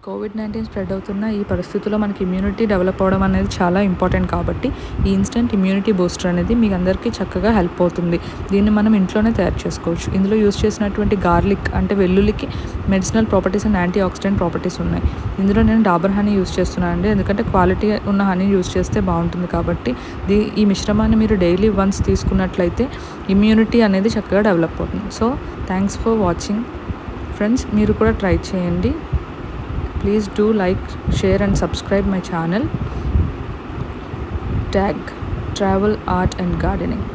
Covid nineteen spread అవుతున్న ఈ పరిస్థితుల్లో మనకి ఇమ్యూనిటీ డెవలప్ అవ్వడం అనేది చాలా ఇంపార్టెంట్ కాబట్టి ఈ ఇన్స్టెంట్ ఇమ్యూనిటీ బూస్టర్ అనేది మీకు అందరికీ చక్కగా హెల్ప్ అవుతుంది దీన్ని మనం ఇంట్లోనే తయారు చేసుకోవచ్చు ఇందులో యూస్ చేసినటువంటి గార్లిక్ అంటే వెల్లుల్లికి medicinal properties and antioxidant properties ఉన్నాయి ఇందులో నేను డాబర్ హనీ యూస్ చేస్తున్నాను అండి ఎందుకంటే క్వాలిటీ ఉన్న హనీ యూస్ చేస్తే బాగుంటుంది కాబట్టి దీ ఈ మిశ్రమాన్ని మీరు డైలీ వన్స్ తీసుకున్నట్లయితే ఇమ్యూనిటీ అనేది చక్కగా డెవలప్ అవుతుంది so thanks for watching friends మీరు కూడా ట్రై చేయండి please do like share and subscribe my channel tag travel art and gardening